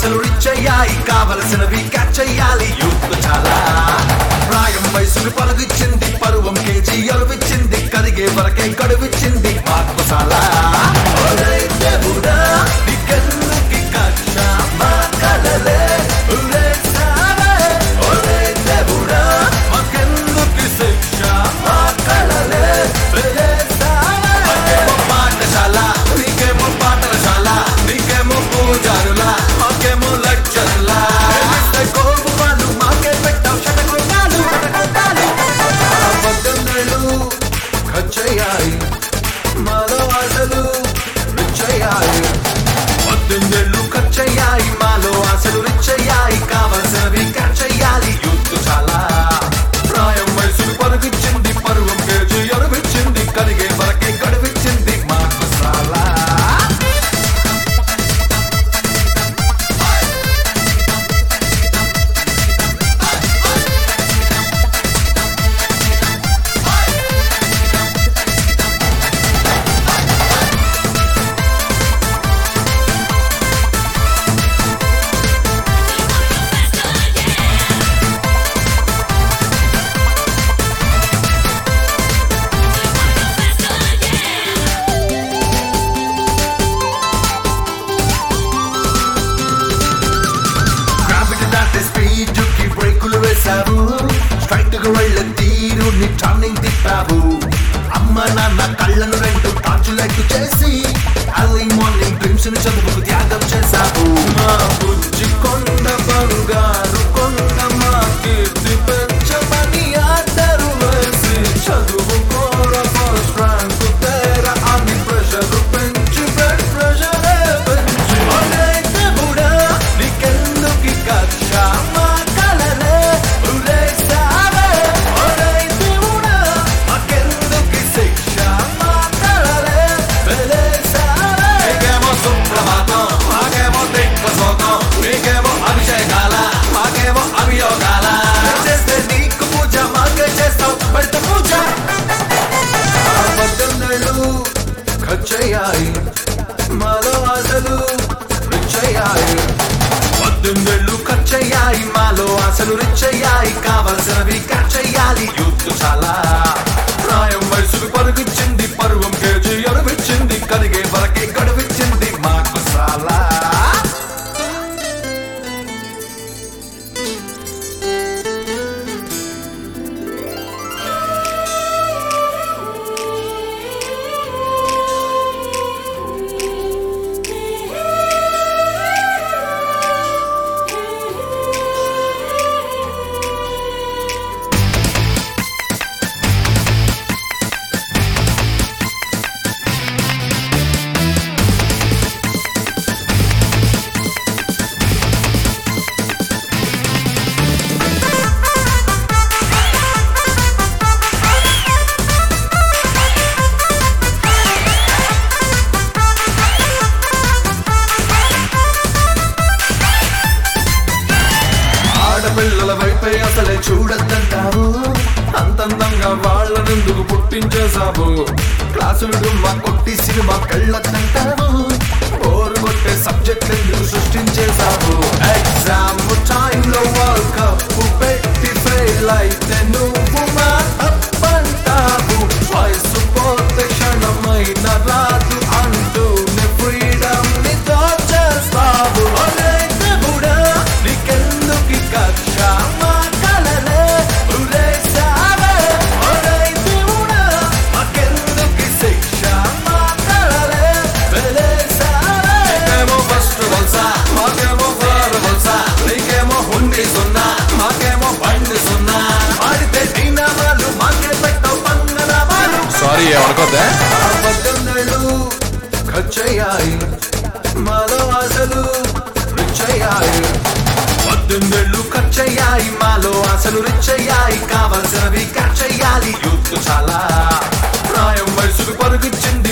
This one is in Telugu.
ఆశలు రిచ్చయ్యాయి కావలసినవి క్యాచ్ చెయ్యాలి యూత్ చాలా ప్రాయం వయసులు పలుగిచ్చింది పరువం కేజీ అలువిచ్చింది కరిగే వరకే కడువిచ్చింది మార్పు చాలా ఒరేయ్ దేవుడా, నీకెందుకీ కక్ష? మా కలలే ఉరేసావే. ఒరేయ్ దేవుడా, మాకెందుకీ శిక్ష? మా కలలే వెలేసావే. మాకేమో పాఠశాల, నీకేమో పాఠశాల, నీకేమో పూజారుల, మాకేమో లెక్చర్ల. ఏమిస్తే కోపమాలు, మాకే పెట్టావు శతకొట్టాలు, శతకొట్టాలు. అబద్ధమేలు ఖర్చయ్యాయి మాలో ఆశలు రిచ్చయ్యాయి పద్దెనిమిదేళ్ళు ఖర్చయ్యాయి మాలో ఆశలు రిచ్చయ్యాయి కావలసినవి ఖర్చయ్యాలి యూత్ చాలా ప్రాయం వయసులు పరుగిచ్చింది పరువం కేజీ అనిపించింది కరిగే వరకే గడిపించింది మాకు చాలా గ్రావిటీ దాటే స్పీడ్ కి బ్రేకులు వేశావు స్ట్రైట్ గా వెళ్ళే తీరు ని టర్నింగ్ తిప్పావు అమ్మ నాన్న కళ్ళను రెండు టార్చులైట్ చేసి అర్లీ మార్నింగ్ డ్రీమ్స్ ని చదువుకు త్యాగం చేశావు మా బుజ్జి కొండ బంగారు కొండ మా కీర్తి పెంచమని ఆర్డర్ వేసి చదువు కోర ఫస్ట్ ర్యాంక్ తేర అని ప్రెషర్ పెంచి బ్లడ్ ప్రెషర్ పెంచి ఒరే దేవుడా నీకెందుకు కక్ష మా కలలే ఉరేసావే ఒరే దేవుడా మాకెందుకు శిక్ష మా కలలే వెలేసావే నీకేమో సుప్రభాతం మాకేమో దిక్వశోకం నీకేమో అభిషేకాల మాకేమో అభియోగాల చేస్తే నీకు పూజ మాకే చేస్తావు పెద్ద పూజ పద్దెనిమిదేళ్ళు ఖర్చయ్యాయి మాలో ఆశలు రిచ్చయ్యాయి పద్దెనిమిదేళ్ళు ఖర్చయ్యాయి మాలో ఆశలు రిచ్చయ్యాయి కావలసినవి ఖర్చయ్యాలి యూత్ చాలా ప్రాయం వయసుకు పరుగుచ్చింది పరువం కేజీ అనిపించింది కరిగే వరకే గడువిచ్చింది మాకు చాలా ఆడపిల్లల వైపే అసలే చూడద్దంటావు అంతందంగా వాళ్ళనెందుకు పుట్టించేశావు క్లాసులు డుమ్మా కొట్టి సినిమా కళ్ళద్దంటావు ఓరు కొట్టే సబ్జెక్ట్ ఎందుకు సృష్టించేశావు ఎగ్జామ్ టైంలో వరల్డ్ కప్ పెట్టి ఫెయిల్ అయితే నువ్వు మా తప్పంటావు వయసు పోతే క్షణమైన రాదు అంటూ ఫ్రీడమ్ ని దోచేస్తావు ఒరే దేవుడా నీకెందుకు కక్ష మా కలలే ఉరేసావే ఒరే దేవుడా మాకెందుకు శిక్ష మా కలలే వెలేసావే నీకేమో ఫస్ట్ వల్సా మాకేమో ఫార్ వల్సా నీకేమో హుండి సున్నా మాకేమో బండి సున్నా ఆడితే దీనామాలు మాకే పెట్టవు పంగనామాలు సారీ ఏమనుకోద్దా పద్దెనిమిదేళ్ళు ఖర్చయ్యాయి మాలో ఆశలు రిచ్చయ్యాయి పద్దెనిమిదేళ్ళు ఖర్చయ్యాయి మాలో ఆశలు రిచ్చయ్యాయి కావలసినవి ఖర్చయ్యాలి యూత్ చాలా ప్రాయం వయసుకు పరుగుచ్చింది